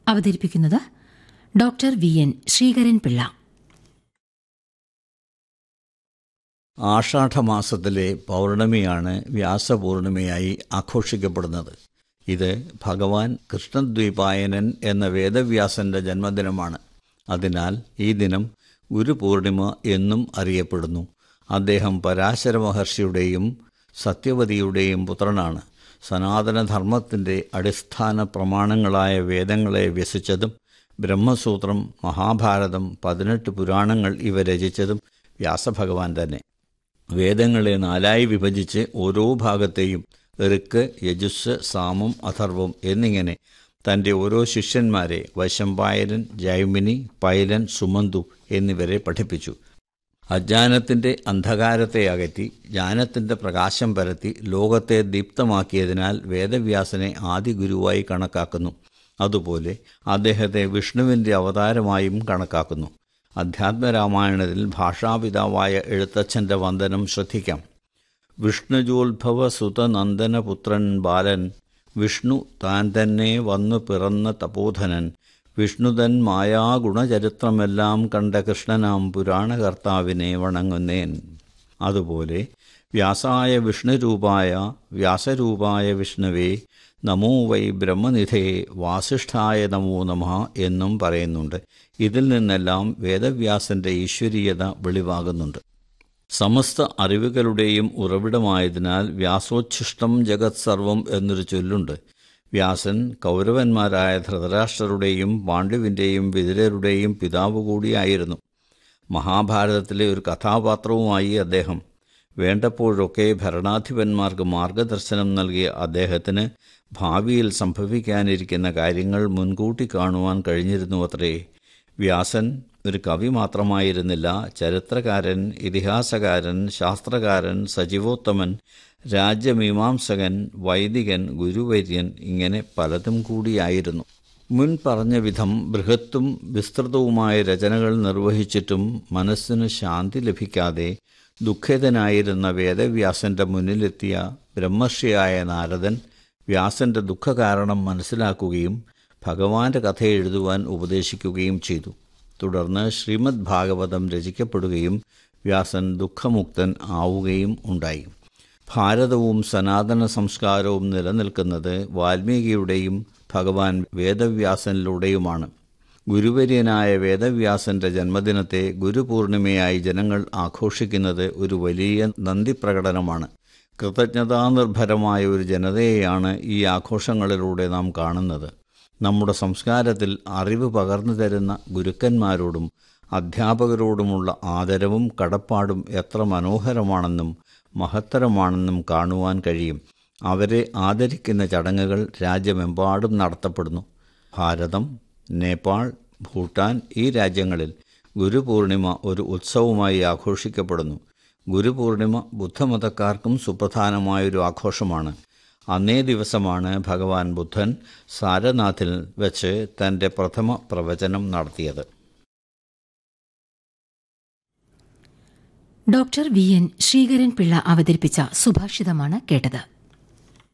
അവതരിപ്പിക്കുന്നത് doctor V N Sreekaran Pillai ആഷാഢമാസത്തിലെ പൗർണമിയാണ് വ്യാസപൂർണിമയായി ആഘോഷിക്കപ്പെടുന്നത് ഇത് ഭഗവാൻ കൃഷ്ണദ്വീപായനൻ എന്ന വേദവ്യാസന്റെ ജന്മദിനമാണ് അതിനാൽ ഈ ദിനം ഗുരുപൂർണിമ എന്നും അറിയപ്പെടുന്നു അദ്ദേഹം പരാശര മഹർഷിയുടെയും സത്യവതിയുടെയും പുത്രനാണ് സനാതനധർമ്മത്തിൻ്റെ അടിസ്ഥാന പ്രമാണങ്ങളായ വേദങ്ങളെ വ്യസിച്ചതും ബ്രഹ്മസൂത്രം മഹാഭാരതം പതിനെട്ട് പുരാണങ്ങൾ ഇവ രചിച്ചതും വ്യാസഭഗവാൻ തന്നെ വേദങ്ങളെ നാലായി വിഭജിച്ച് ഓരോ ഭാഗത്തെയും ഋക്ക് യജുസ് സാമം അഥർവം എന്നിങ്ങനെ തൻ്റെ ഓരോ ശിഷ്യന്മാരെ വൈശമ്പായരൻ ജൈമിനി പൈലൻ സുമന്തു എന്നിവരെ പഠിപ്പിച്ചു അജ്ഞാനത്തിൻ്റെ അന്ധകാരത്തെ അകറ്റി ജ്ഞാനത്തിൻ്റെ പ്രകാശം പരത്തി ലോകത്തെ ദീപ്തമാക്കിയതിനാൽ വേദവ്യാസനെ ആദി ഗുരുവായി കണക്കാക്കുന്നു അതുപോലെ അദ്ദേഹത്തെ വിഷ്ണുവിൻ്റെ അവതാരമായും കണക്കാക്കുന്നു അധ്യാത്മരാമായണത്തിൽ ഭാഷാപിതാവായ എഴുത്തച്ഛൻ്റെ വന്ദനം ശ്രദ്ധിക്കാം വിഷ്ണുജോത്ഭവ സുതനന്ദനപുത്രൻ ബാലൻ വിഷ്ണു താൻ തന്നെ വന്നു പിറന്ന തപോധനൻ വിഷ്ണുതൻ മായാഗുണചരിത്രമെല്ലാം കണ്ട കൃഷ്ണനാം പുരാണകർത്താവിനെ വണങ്ങുന്നേൻ അതുപോലെ വ്യാസായ വിഷ്ണുരൂപായ വ്യാസരൂപായ വിഷ്ണുവേ നമോ വൈ ബ്രഹ്മനിധേ വാസിഷ്ഠായ നമോ നമ എന്നും പറയുന്നുണ്ട് ഇതിൽ നിന്നെല്ലാം വേദവ്യാസന്റെ ഈശ്വരീയത വെളിവാകുന്നുണ്ട് സമസ്ത അറിവുകളുടെയും ഉറവിടമായതിനാൽ വ്യാസോച്ഛിഷ്ടം ജഗത് സർവം എന്നൊരു ചൊല്ലുണ്ട് വ്യാസൻ കൗരവന്മാരായ ധൃതരാഷ്ട്രരുടെയും പാണ്ഡുവിൻ്റെയും വിതുരരുടെയും പിതാവ് കൂടിയായിരുന്നു മഹാഭാരതത്തിലെ ഒരു കഥാപാത്രവുമായി അദ്ദേഹം വേണ്ടപ്പോഴൊക്കെ ഭരണാധിപന്മാർക്ക് മാർഗദർശനം നൽകിയ അദ്ദേഹത്തിന് ഭാവിയിൽ സംഭവിക്കാനിരിക്കുന്ന കാര്യങ്ങൾ മുൻകൂട്ടി കാണുവാൻ കഴിഞ്ഞിരുന്നു അത്രേ വ്യാസൻ ഒരു കവി മാത്രമായിരുന്നില്ല ചരിത്രകാരൻ ഇതിഹാസകാരൻ ശാസ്ത്രകാരൻ സജീവോത്തമൻ രാജ്യമീമാംസകൻ വൈദികൻ ഗുരുവര്യൻ ഇങ്ങനെ പലതും കൂടിയായിരുന്നു മുൻ പറഞ്ഞ വിധം ബൃഹത്തും വിസ്തൃതവുമായ രചനകൾ നിർവഹിച്ചിട്ടും മനസ്സിന് ശാന്തി ലഭിക്കാതെ ദുഃഖിതനായിരുന്ന വേദവ്യാസന്റെ മുന്നിലെത്തിയ ബ്രഹ്മർഷിയായ നാരദൻ വ്യാസന്റെ ദുഃഖകാരണം മനസ്സിലാക്കുകയും ഭഗവാന്റെ കഥ എഴുതുവാൻ ഉപദേശിക്കുകയും ചെയ്തു തുടർന്ന് ശ്രീമദ് ഭാഗവതം രചിക്കപ്പെടുകയും വ്യാസൻ ദുഃഖമുക്തൻ ആവുകയും ഉണ്ടായി ഭാരതവും സനാതന സംസ്കാരവും നിലനിൽക്കുന്നത് വാൽമീകിയുടെയും ഭഗവാൻ വേദവ്യാസനിലൂടെയുമാണ് ഗുരുവര്യനായ വേദവ്യാസന്റെ ജന്മദിനത്തെ ഗുരുപൂർണിമയായി ജനങ്ങൾ ആഘോഷിക്കുന്നത് ഒരു വലിയ നന്ദിപ്രകടനമാണ് കൃതജ്ഞതാനിർഭരമായ ഒരു ജനതയെയാണ് ഈ ആഘോഷങ്ങളിലൂടെ നാം കാണുന്നത് നമ്മുടെ സംസ്കാരത്തിൽ അറിവ് പകർന്നു തരുന്ന ഗുരുക്കന്മാരോടും അധ്യാപകരോടുമുള്ള ആദരവും കടപ്പാടും എത്ര മനോഹരമാണെന്നും മഹത്തരമാണെന്നും കാണുവാൻ കഴിയും അവരെ ആദരിക്കുന്ന ചടങ്ങുകൾ രാജ്യമെമ്പാടും നടത്തപ്പെടുന്നു ഭാരതം നേപ്പാൾ ഭൂട്ടാൻ ഈ രാജ്യങ്ങളിൽ ഗുരുപൂർണിമ ഒരു ഉത്സവമായി ആഘോഷിക്കപ്പെടുന്നു ഗുരുപൂർണിമ ബുദ്ധമതക്കാർക്കും സുപ്രധാനമായൊരു ആഘോഷമാണ് അന്നേ ദിവസമാണ് ഭഗവാൻ ബുദ്ധൻ സാരനാഥിൽ വെച്ച് തൻ്റെ പ്രഥമ പ്രവചനം നടത്തിയത് doctor V N Sreekaran Pillai അവതരിപ്പിച്ച സുഭാഷിതമാണ് കേട്ടത്